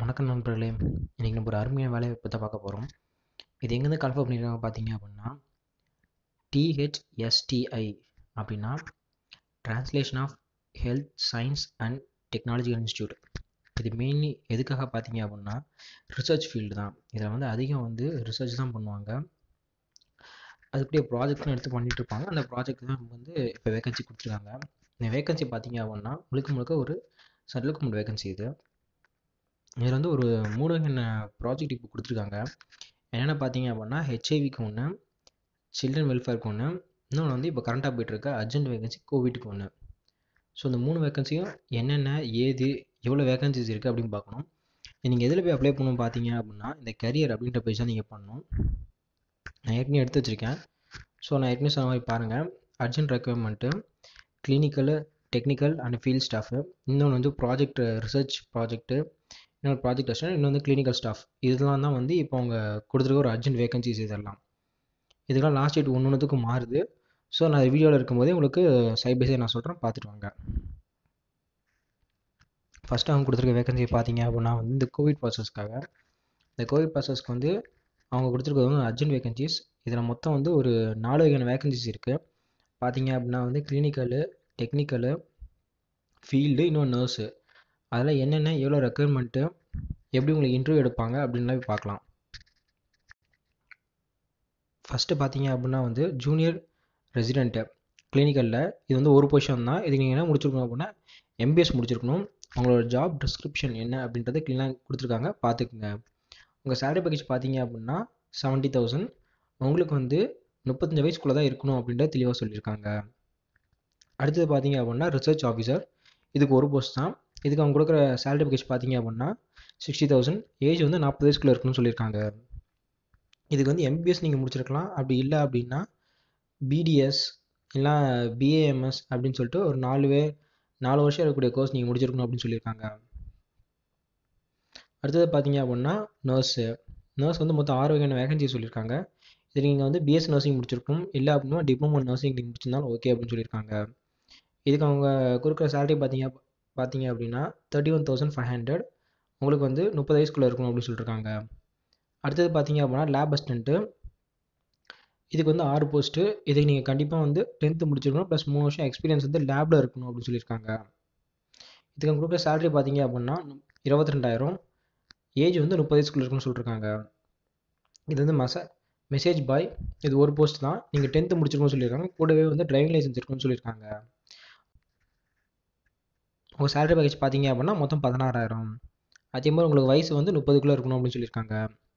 வணக்கம் நண்பர்களே இன்றைக்கி நம்ம ஒரு அருமையான வேலையை பற்றி பார்க்க போகிறோம் இது எங்கேருந்து கன்ஃபார்ம் பண்ணியிருக்காங்க பார்த்தீங்க அப்படின்னா டிஹெச்எஸ்டிஐ அப்படின்னா translation of health science and technological institute இது மெயின்லி எதுக்காக பார்த்தீங்க அப்படின்னா ரிசர்ச் ஃபீல்டு தான் இதில் வந்து அதிகம் வந்து ரிசர்ச் தான் பண்ணுவாங்க அதுக்குரிய ப்ராஜெக்ட்லாம் எடுத்து பண்ணிட்டு இருப்பாங்க அந்த ப்ராஜெக்ட் தான் வந்து இப்போ வேகன்சி கொடுத்துருக்காங்க இந்த வேகன்சி பார்த்தீங்க அப்படின்னா முழுக்க முழுக்க ஒரு சென்ட்ரல் வேகன்சி இது இதில் வந்து ஒரு மூணு வகையான ப்ராஜெக்ட் இப்போ கொடுத்துருக்காங்க என்னென்ன பார்த்தீங்க அப்படின்னா ஹெச்ஐவிக்கு ஒன்று சில்ட்ரன் வெல்ஃபேருக்கு ஒன்று இன்னொன்று வந்து இப்போ கரண்ட்டாக போயிட்டுருக்க அர்ஜென்ட் வேகன்சி கோவிட்க்கு ஒன்று ஸோ இந்த மூணு வேகன்சியும் என்னென்ன ஏது எவ்வளோ வேகன்சிஸ் இருக்குது அப்படின்னு பார்க்கணும் நீங்கள் எதில் போய் அப்ளை பண்ணணும் பார்த்தீங்க அப்படின்னா இந்த கரியர் அப்படின்ற பேஜ் தான் நீங்கள் பண்ணணும் நான் ஏற்கனவே எடுத்து வச்சுருக்கேன் ஸோ நான் ஏற்கனவே சொன்ன மாதிரி பாருங்கள் urgent requirement clinical technical and field staff இன்னொன்று வந்து ப்ராஜெக்ட் ரிசர்ச் ப்ராஜெக்ட்டு இன்னொரு ப்ராஜெக்ட் அசிஸ்டன்ட் இன்னொன்று வந்து கிளினிக்கல் ஸ்டாஃப் இதெல்லாம் தான் வந்து இப்போ அவங்க கொடுத்துருக்க ஒரு அர்ஜென்ட் வேகன்சிஸ் இதெல்லாம் இதுக்கெல்லாம் லாஸ்ட் டேட் ஒன்று ஒன்றுத்துக்கும் மாறுது ஸோ நான் வீடியோவில் இருக்கும்போதே உங்களுக்கு சைட் பை சைட் நான் சொல்கிறேன் பார்த்துட்டு வாங்க ஃபஸ்ட்டு அவங்க கொடுத்துருக்க வேகன்சி பார்த்தீங்க அப்படின்னா வந்து இந்த கோவிட் ப்ராசஸ்க்காக இந்த கோவிட் ப்ராசஸ்க்கு வந்து அவங்க கொடுத்துருக்கிறது வந்து அர்ஜென்ட் வேகன்சிஸ் இதில் மொத்தம் வந்து ஒரு நாலு வகையான வேகன்சிஸ் இருக்குது பார்த்தீங்க அப்படின்னா வந்து கிளினிக்கலு டெக்னிக்கலு ஃபீல்டு இன்னொன்று நர்ஸு அதில் என்னென்ன எவ்வளோ ரெக்குயர்மெண்ட்டு எப்படி உங்களுக்கு இன்டர்வியூ எடுப்பாங்க அப்படின்லாம் போய் பார்க்கலாம் ஃபஸ்ட்டு பார்த்தீங்க அப்படின்னா வந்து ஜூனியர் ரெசிடெண்ட்டு கிளினிக்கலில் இது வந்து ஒரு பொசிஷன் தான் இதுக்கு நீங்கள் என்ன முடிச்சிருக்கணும் அப்படின்னா எம்பிஎஸ் முடிச்சிருக்கணும் உங்களோட ஜாப் டிஸ்கிரிப்ஷன் என்ன அப்படின்றத க்ளீனாக கொடுத்துருக்காங்க பார்த்துக்குங்க உங்கள் சேலரி பேக்கேஜ் பார்த்தீங்க அப்படின்னா செவன்ட்டி தௌசண்ட் உங்களுக்கு வந்து முப்பத்தஞ்சு வயசுக்குள்ளே தான் இருக்கணும் அப்படின்றத தெளிவாக சொல்லியிருக்காங்க அடுத்தது பார்த்தீங்க அப்படின்னா ரிசர்ச் ஆஃபீஸர் இதுக்கு ஒரு போஸ்ட் தான் இதுக்கு அவங்க கொடுக்குற சேலரி பேக்கேஜ் பார்த்தீங்க அப்படின்னா சிக்ஸ்டி தௌசண்ட் ஏஜ் வந்து நாற்பது வயசுக்குள்ளே இருக்கணும்னு சொல்லியிருக்காங்க இதுக்கு வந்து எம்பிபிஎஸ் நீங்கள் முடிச்சிருக்கலாம் அப்படி இல்லை அப்படின்னா பிடிஎஸ் இல்லை பிஏஎம்எஸ் அப்படின்னு சொல்லிட்டு ஒரு நாலு வே நாலு வருஷம் இருக்கக்கூடிய கோர்ஸ் நீங்கள் முடிச்சிருக்கணும் அப்படின்னு சொல்லியிருக்காங்க அடுத்தது பார்த்தீங்க அப்படின்னா நர்ஸு நர்ஸ் வந்து மொத்தம் ஆறு வகையான வேகன்சி சொல்லியிருக்காங்க இது நீங்கள் வந்து பிஎஸ் நர்சிங் முடிச்சிருக்கணும் இல்லை அப்படின்னா டிப்ளமோ நர்சிங் நீங்கள் முடிச்சிருந்தாலும் ஓகே அப்படின்னு சொல்லியிருக்காங்க இதுக்கு அவங்க கொடுக்குற சேலரி பார்த்தீங்க பார்த்தீங்க அப்படின்னா thirty one thousand five hundred உங்களுக்கு வந்து முப்பது வயசுக்குள்ளே இருக்கணும் அப்படின்னு சொல்லியிருக்காங்க அடுத்தது பார்த்தீங்க அப்படின்னா லேப் அசிஸ்டண்ட்டு இதுக்கு வந்து ஆறு போஸ்ட்டு இதுக்கு நீங்கள் கண்டிப்பாக வந்து டென்த்து முடிச்சிருக்கணும் ப்ளஸ் மூணு வருஷம் எக்ஸ்பீரியன்ஸ் வந்து லேபில் இருக்கணும் அப்படின்னு சொல்லியிருக்காங்க இதுக்கு அவங்க கொடுக்குற சேலரி பார்த்தீங்க அப்படின்னா இருபத்தி ரெண்டாயிரம் ஏஜ் வந்து முப்பது வயசுக்குள்ளே இருக்குன்னு சொல்லியிருக்காங்க இது வந்து மச மெசேஜ் பாய் இது ஒரு போஸ்ட் தான் நீங்கள் டென்த்து முடிச்சிருக்கணும்னு சொல்லியிருக்காங்க கூடவே வந்து டிரைவிங் லைசன்ஸ் இருக்குன்னு சொல்லியிருக்காங்க உங்கள் சேலரி பேக்கேஜ் பார்த்தீங்க அப்படின்னா மொத்தம் பதினாறாயிரம் அதே மாதிரி உங்களுக்கு வயசு வந்து முப்பதுக்குள்ளே இருக்கணும் அப்படின்னு சொல்லியிருக்காங்க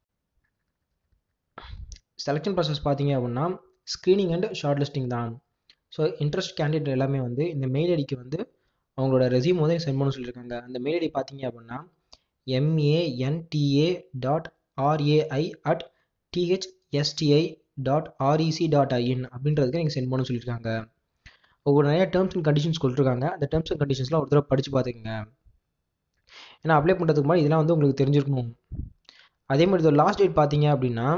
செலெக்ஷன் ப்ராசஸ் பார்த்தீங்க அப்படின்னா ஸ்க்ரீனிங் அண்ட் ஷார்ட் லிஸ்டிங் தான் ஸோ இன்ட்ரெஸ்ட் கேண்டிடேட் எல்லாமே வந்து இந்த மெயில் ஐடிக்கு வந்து அவங்களோட ரெசியூம் வந்து சென்ட் பண்ண சொல்லியிருக்காங்க அந்த மெயில் ஐடி பார்த்தீங்க அப்படின்னா MANDA dot RAI at THSTI dot REC dot IN அப்படின்றதுக்கு நீங்கள் சென்ட் பண்ண சொல்லியிருக்காங்க ஒவ்வொரு நிறைய டேர்ம்ஸ் அண்ட் கண்டிஷன்ஸ் கொடுத்துருக்காங்க அந்த டேர்ம்ஸ் அண்ட் கண்டிஷன்ஸ்லாம் ஒரு தடவை படித்து பார்த்துக்கங்க ஏன்னா அப்ளை பண்ணுறதுக்கு முன்னாடி இதெல்லாம் வந்து உங்களுக்கு தெரிஞ்சிருக்கணும் அதே மாதிரி இது லாஸ்ட் டேட் பார்த்தீங்க அப்படின்னா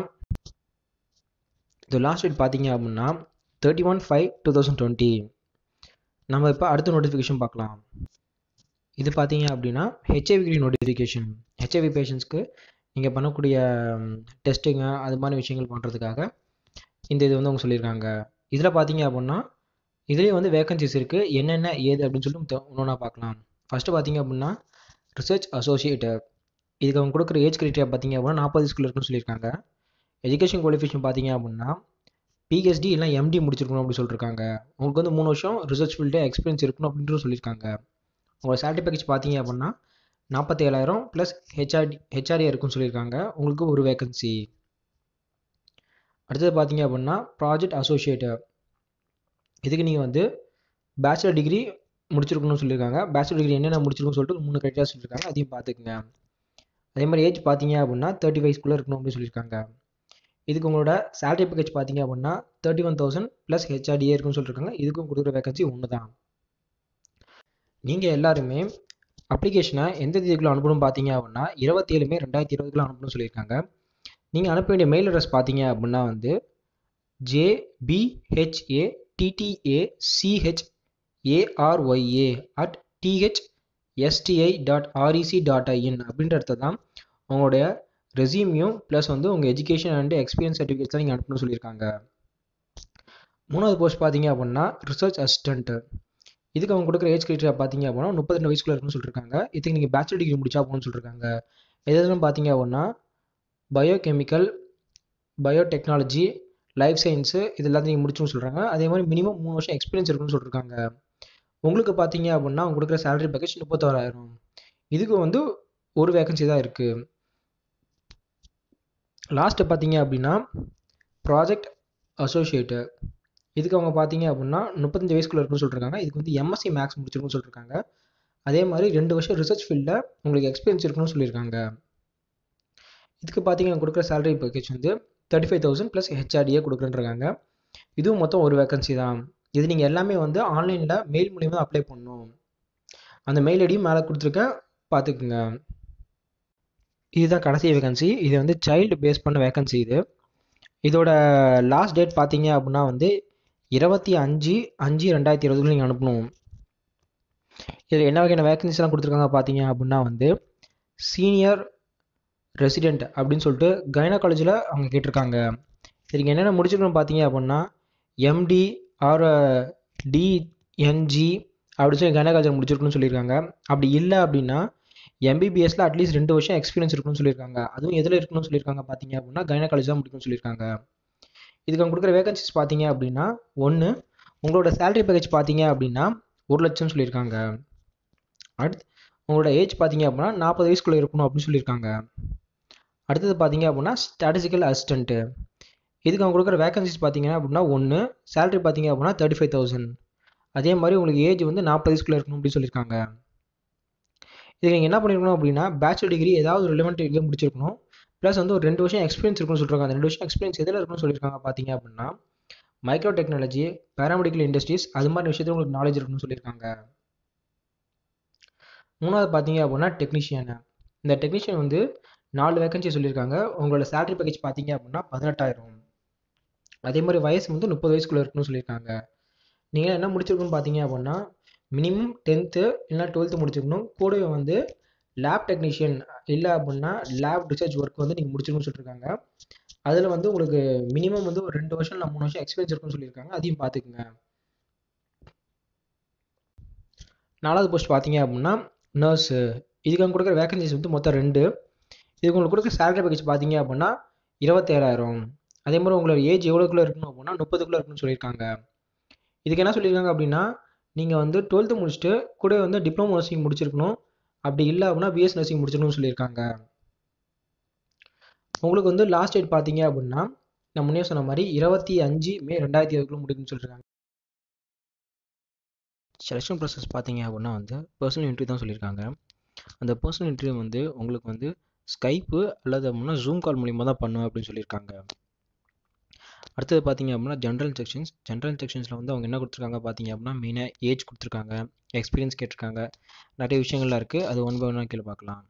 இது லாஸ்ட் டேட் பார்த்தீங்க அப்படின்னா thirty one five two thousand twenty நம்ம இப்போ அடுத்த நோட்டிஃபிகேஷன் பார்க்கலாம் இது பார்த்தீங்க அப்படின்னா ஹெச்ஐவி நோட்டிஃபிகேஷன் ஹெச்ஐவி பேஷண்ட்ஸ்க்கு நீங்கள் பண்ணக்கூடிய டெஸ்ட்டுங்க அது மாதிரி விஷயங்கள் பண்ணுறதுக்காக இந்த இது வந்து அவங்க சொல்லியிருக்காங்க இதில் பார்த்தீங்க அப்படின்னா இதுலேயும் வந்து வேகன்சிஸ் இருக்குது என்னென்ன ஏது அப்படின்னு சொல்லிட்டு ஒன்று பார்க்கலாம் ஃபஸ்ட்டு பார்த்தீங்க அப்படின்னா ரிசர்ச் அசோசியேட்டர் இதுக்கு அவங்க கொடுக்குற ஏஜ் கிரைட்டீரியா பார்த்தீங்க அப்படின்னா நாற்பது ஸ்கூல் இருக்குன்னு சொல்லியிருக்காங்க எஜுகேஷன் குவாலிஃபிகேஷன் பார்த்தீங்க அப்படின்னா பிஹெச்டி இல்லை எம்டி முடிச்சிருக்கணும் அப்படின்னு சொல்லியிருக்காங்க உங்களுக்கு வந்து மூணு வருஷம் ரிசர்ச் ஃபீல்டு எக்ஸ்பீரியன்ஸ் இருக்கணும் அப்படின்ட்டு சொல்லியிருக்காங்க உங்களோட சேலரி பேக்கேஜ் பார்த்தீங்க அப்படின்னா நாற்பத்தி ஏழாயிரம் ப்ளஸ் ஹெச்ஆர்டி ஹெச்ஆர்ஏ இருக்குன்னு சொல்லியிருக்காங்க உங்களுக்கு ஒரு வேகன்சி அடுத்தது பார்த்தீங்க அப்படின்னா ப்ராஜெக்ட் அசோசியேட்டர் இதுக்கு நீங்கள் வந்து பேச்சுலர் டிகிரி முடிச்சிருக்கணும்னு சொல்லியிருக்காங்க பேச்சுலர் டிகிரி என்னென்ன முடிச்சிருக்கணும்னு சொல்லிட்டு மூணு க்ரைட்டீரியா சொல்லியிருக்காங்க அதையும் பார்த்துக்குங்க அதே மாதிரி ஏஜ் பார்த்தீங்க அப்படின்னா தேர்ட்டி ஃபைவ்ஸ்குள்ளே இருக்கணும் அப்படின்னு சொல்லியிருக்காங்க இதுக்கு உங்களோட சேலரி பேக்கேஜ் பார்த்தீங்க அப்படின்னா thirty one thousand plus HRDA இருக்குன்னு சொல்லியிருக்காங்க இதுக்கும் கொடுக்குற வேகன்சி ஒன்று தான் நீங்கள் எல்லாருமே அப்ளிகேஷனை எந்த தேதிக்குள்ள அனுப்பணும் பார்த்தீங்க அப்படின்னா இருபத்தி ஏழுமே ரெண்டாயிரத்தி இருபதுக்குள்ள அனுப்பணும்னு சொல்லியிருக்காங்க நீங்கள் அனுப்ப வேண்டிய மெயில் அட்ரஸ் பார்த்தீங்க அப்படின்னா வந்து JBHA TTA CH ARYA at TH STI dot REC dot IN அப்படின்ற இடத்துல தான் உங்களுடைய ரெசியூமையும் ப்ளஸ் வந்து உங்கள் எஜுகேஷன் அண்ட் எக்ஸ்பீரியன்ஸ் சர்டிஃபிகேட்ஸ் தான் நீங்கள் அனுப்பணும்னு சொல்லியிருக்காங்க மூணாவது போஸ்ட் பார்த்தீங்க அப்படின்னா ரிசர்ச் அசிஸ்டன்ட்டு இதுக்கு அவங்க கொடுக்குற ஏஜ் கிரைட்டீரியா பார்த்தீங்க அப்படின்னா முப்பத்தி ரெண்டு வயசுக்குள்ள இருக்குன்னு சொல்லியிருக்காங்க இதுக்கு நீங்கள் பேச்சுலர் டிகிரி முடிச்சா போகணும்னு சொல்லியிருக்காங்க எதுன்னு பார்த்தீங்க அப்படின்னா பயோகெமிக்கல் பயோடெக்னாலஜி லைஃப் சயின்ஸு இது எல்லாத்தையும் நீங்கள் முடிச்சுன்னு சொல்கிறாங்க அதே மாதிரி மினிமம் மூணு வருஷம் எக்ஸ்பீரியன்ஸ் இருக்குன்னு சொல்லியிருக்காங்க உங்களுக்கு பார்த்தீங்க அப்படின்னா அவங்க கொடுக்குற சேலரி பேக்கேஜ் முப்பத்தோராயிரம் இதுக்கு வந்து ஒரு வேகன்சி தான் இருக்குது லாஸ்ட்டு பார்த்தீங்க அப்படின்னா ப்ராஜெக்ட் அசோசியேட்டு இதுக்கு அவங்க பார்த்தீங்க அப்படின்னா முப்பத்தஞ்சு வயசுக்குள்ள இருக்குன்னு சொல்லியிருக்காங்க இதுக்கு வந்து எம்எஸ்சி மேக்ஸ் முடிச்சிருக்குன்னு சொல்லியிருக்காங்க அதே மாதிரி ரெண்டு வருஷம் ரிசர்ச் ஃபீல்டில் உங்களுக்கு எக்ஸ்பீரியன்ஸ் இருக்கணும்னு சொல்லியிருக்காங்க இதுக்கு பார்த்தீங்கன்னா கொடுக்குற சேலரி பேக்கேஜ் வந்து thirty five thousand plus HRDA கொடுக்குறேன்றாங்க இதுவும் மொத்தம் ஒரு வேகன்சி தான் இது நீங்கள் எல்லாமே வந்து ஆன்லைனில் மெயில் மூலியமாக தான் அப்ளை பண்ணணும் அந்த மெயில் ஐடியும் மேலே கொடுத்துருக்கேன் பார்த்துக்குங்க இதுதான் கடைசி வேகன்சி இது வந்து சைல்டு பேஸ் பண்ண வேகன்சி இது இதோட லாஸ்ட் டேட் பார்த்தீங்க அப்படின்னா வந்து இருபத்தி அஞ்சு அஞ்சு ரெண்டாயிரத்தி இருபதுக்குள்ள நீங்கள் அனுப்பணும் இதில் என்ன வகையான வேகன்சிஸ்லாம் கொடுத்துருக்காங்க பார்த்தீங்க அப்படின்னா வந்து சீனியர் ரெசிடெண்ட் அப்படின்னு சொல்லிட்டு கைனா காலேஜில் அவங்க கேட்டிருக்காங்க இதுக்கு என்னென்ன முடிச்சிருக்கணும் பார்த்தீங்க அப்படின்னா எம்டி ஆர் டிஎன்ஜி அப்படின்னு சொல்லி கைனா காலேஜில் முடிச்சிருக்கணும்னு சொல்லியிருக்காங்க அப்படி இல்லை அப்படின்னா எம்பிபிஎஸ்ல அட்லீஸ்ட் ரெண்டு வருஷம் எக்ஸ்பீரியன்ஸ் இருக்குன்னு சொல்லியிருக்காங்க அதுவும் எதில் இருக்கணும்னு சொல்லியிருக்காங்க பார்த்தீங்க அப்படின்னா கைனா காலேஜ் தான் முடிக்கணும்னு சொல்லியிருக்காங்க இதுக்கு அவங்க கொடுக்குற வேகன்சிஸ் பார்த்தீங்க அப்படின்னா ஒன்று உங்களோட சேலரி பேக்கேஜ் பார்த்தீங்க அப்படின்னா ஒரு லட்சம் சொல்லியிருக்காங்க அடுத்து உங்களோட ஏஜ் பார்த்தீங்க அப்படின்னா நாற்பது வயசுக்குள்ளே இருக்கணும் அப்படின்னு சொல்லியிருக்காங்க அடுத்தது பார்த்தீங்க அப்படின்னா ஸ்டாட்டிஸ்டிக்கல் அசிஸ்டண்ட்டு இதுக்கு அவங்க கொடுக்குற வேகன்சிஸ் பார்த்தீங்கன்னா அப்படின்னா ஒன்று சேலரி பார்த்தீங்க அப்படின்னா தேர்ட்டி ஃபைவ் தௌசண்ட் அதே மாதிரி உங்களுக்கு ஏஜ் வந்து நாற்பது வயசுக்குள்ளே இருக்கணும் அப்படின்னு சொல்லியிருக்காங்க இதுக்கு நீங்கள் என்ன பண்ணிருக்கணும் அப்படின்னா பேச்சுலர் டிகிரி ஏதாவது ரிலவெண்ட் டிகிரி முடிச்சிருக்கணும் ப்ளஸ் வந்து ஒரு ரெண்டு வருஷம் எக்ஸ்பீரியன்ஸ் இருக்குன்னு சொல்கிறாங்க அந்த ரெண்டு வருஷம் எக்ஸ்பீரியன்ஸ் எதில் இருக்குன்னு சொல்லியிருக்காங்க பார்த்தீங்க அப்படின்னா மைக்ரோ டெக்னாலஜி பேராமெடிக்கல் இண்டஸ்ட்ரீஸ் அது மாதிரி விஷயத்தில் உங்களுக்கு நாலேஜ் இருக்குன்னு சொல்லியிருக்காங்க மூணாவது பார்த்தீங்க அப்படின்னா டெக்னீஷியனு இந்த டெக்னீஷியன் வந்து நாலு வேகன்சி சொல்லியிருக்காங்க உங்களோட சேலரி பேக்கேஜ் பார்த்தீங்க அப்படின்னா பதினெட்டாயிரம் அதே மாதிரி வயசு வந்து முப்பது வயசுக்குள்ளே இருக்குன்னு சொல்லியிருக்காங்க நீங்கள் என்ன முடிச்சிருக்கணும்னு பார்த்தீங்க அப்படின்னா மினிமம் டென்த்து இல்லைனா டுவெல்த்து முடிச்சிருக்கணும் கூடவே வந்து லேப் டெக்னீஷியன் இல்லை அப்படின்னா லேப் ரிசர்ச் ஒர்க் வந்து நீங்கள் முடிச்சிருக்கணும்னு சொல்லியிருக்காங்க அதில் வந்து உங்களுக்கு மினிமம் வந்து ஒரு ரெண்டு வருஷம் இல்லை மூணு வருஷம் எக்ஸ்பீரியன்ஸ் இருக்குன்னு சொல்லியிருக்காங்க அதையும் பார்த்துக்குங்க நாலாவது போஸ்ட் பார்த்தீங்க அப்படின்னா நர்ஸு இதுக்கு அவங்க கொடுக்குற வேகன்சிஸ் வந்து மொத்தம் ரெண்டு இதுக்கு உங்களுக்கு கொடுக்குற சேலரி பேக்கேஜ் பார்த்தீங்க அப்படின்னா இருபத்தேழாயிரம் அதே மாதிரி உங்களோட ஏஜ் எவ்வளோக்குள்ளே இருக்கணும் அப்படின்னா முப்பதுக்குள்ளே இருக்குன்னு சொல்லியிருக்காங்க இதுக்கு என்ன சொல்லியிருக்காங்க அப்படின்னா நீங்கள் வந்து டுவெல்த்து முடிச்சுட்டு கூட வந்து டிப்ளமோ நர்சிங் முடிச்சிருக்கணும் அப்படி இல்லை அப்படின்னா பிஎஸ் நர்சிங் முடிச்சிடணும்னு சொல்லியிருக்காங்க உங்களுக்கு வந்து லாஸ்ட் டேட் பார்த்தீங்க அப்படின்னா நான் முன்னே சொன்ன மாதிரி இருபத்தி அஞ்சு மே ரெண்டாயிரத்தி இருபதுக்குள்ள முடிக்கணும்னு சொல்லியிருக்காங்க செலெக்ஷன் ப்ராசஸ் பார்த்தீங்க அப்படின்னா வந்து பர்சனல் இன்டர்வியூ தான் சொல்லியிருக்காங்க அந்த பர்சனல் இன்டர்வியூ வந்து உங்களுக்கு வந்து ஸ்கைப்பு அல்லது அப்படின்னா ஜூம் கால் மூலியமாக தான் பண்ணுவேன் அப்படின்னு சொல்லியிருக்காங்க அடுத்தது பார்த்தீங்க அப்படின்னா ஜென்ரல் செக்ஷன்ஸ் ஜென்ரல் செக்ஷன்ஸில் வந்து அவங்க என்ன கொடுத்துருக்காங்க பார்த்தீங்க அப்படின்னா மெயினாக ஏஜ் கொடுத்துருக்காங்க எக்ஸ்பீரியன்ஸ் கேட்டிருக்காங்க நிறைய விஷயங்கள்லாம் இருக்குது அது ஒன் பை ஒன்னாக கீழே பார்க்கலாம்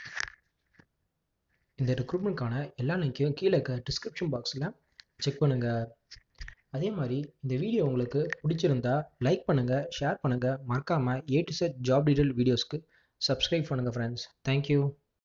இந்த ரெக்ரூட்மெண்ட்கான எல்லா லிங்க்கையும் கீழே இருக்க டிஸ்கிரிப்ஷன் பாக்ஸில் செக் பண்ணுங்கள் அதே மாதிரி இந்த வீடியோ உங்களுக்கு பிடிச்சிருந்தா லைக் பண்ணுங்கள் ஷேர் பண்ணுங்கள் மறக்காமல் A to Z job detail வீடியோஸ்க்கு சப்ஸ்கிரைப் பண்ணுங்கள் ஃப்ரெண்ட்ஸ் தேங்க்யூ